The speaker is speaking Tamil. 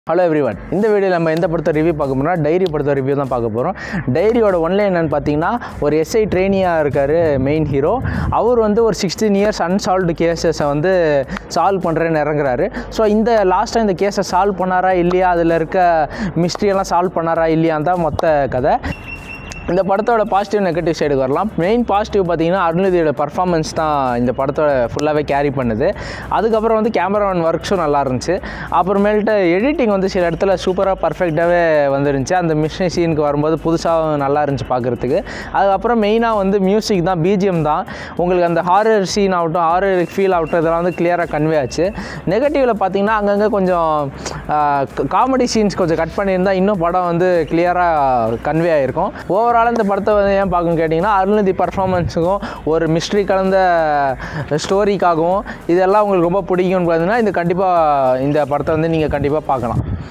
ஹலோ எவ்ரிவன் இந்த வீடியோவில் நம்ம எந்த படத்தை ரிவ்யூ பார்க்க போறோம்னா டைரி படத்தை ரிவ்யூ தான் பார்க்க போகிறோம் டைரியோட ஒன்லைன் என்னன்னு பார்த்தீங்கன்னா ஒரு எஸ்ஐ ட்ரெயினியாக இருக்கார் மெயின் ஹீரோ அவர் வந்து ஒரு சிக்ஸ்டீன் இயர்ஸ் அன்சால்வ்டு கேசஸை வந்து சால்வ் பண்ணுறேன்னு இறங்குறாரு ஸோ இந்த லாஸ்ட்டாக இந்த கேஸை சால்வ் பண்ணாரா இல்லையா அதில் இருக்க மிஸ்ட்ரியெல்லாம் சால்வ் பண்ணாரா இல்லையான்னு தான் மொத்த கதை இந்த படத்தோட பாசிட்டிவ் நெகட்டிவ் சைடுக்கு வரலாம் மெயின் பாசிட்டிவ் பார்த்தீங்கன்னா அருள்நிதியோட பர்ஃபார்மன்ஸ் தான் இந்த படத்தோட ஃபுல்லாகவே கேரி பண்ணுது அதுக்கப்புறம் வந்து கேமராமேன் ஒர்க்ஸும் நல்லா இருந்துச்சு அப்புறமேல்ட்டு எடிட்டிங் வந்து சில இடத்துல சூப்பராக பர்ஃபெக்டாகவே வந்துருந்துச்சு அந்த மிஷின் சீனுக்கு வரும்போது புதுசாக நல்லா இருந்துச்சு பார்க்குறதுக்கு அதுக்கப்புறம் மெயினாக வந்து மியூசிக் தான் பிஜிஎம் தான் உங்களுக்கு அந்த ஹாரர் சீன் ஆகட்டும் ஹாரர் ஃபீல் ஆகட்டும் இதெல்லாம் வந்து கிளியராக கன்வே ஆச்சு நெகட்டிவில் பார்த்தீங்கன்னா அங்கங்கே கொஞ்சம் காமெடி சீன்ஸ் கொஞ்சம் கட் பண்ணியிருந்தால் இன்னும் படம் வந்து கிளியராக கன்வே ஆகிருக்கும் ஓவரால் இந்த படத்தை வந்து ஏன் பார்க்கணும் கேட்டிங்கன்னா அருள்நிதி பர்ஃபார்மன்ஸுக்கும் ஒரு மிஸ்ட்ரி கலந்த ஸ்டோரிக்காகவும் இதெல்லாம் உங்களுக்கு ரொம்ப பிடிக்கும்னு பார்த்தீங்கன்னா இது கண்டிப்பாக இந்த படத்தை வந்து நீங்கள் கண்டிப்பாக பார்க்கலாம்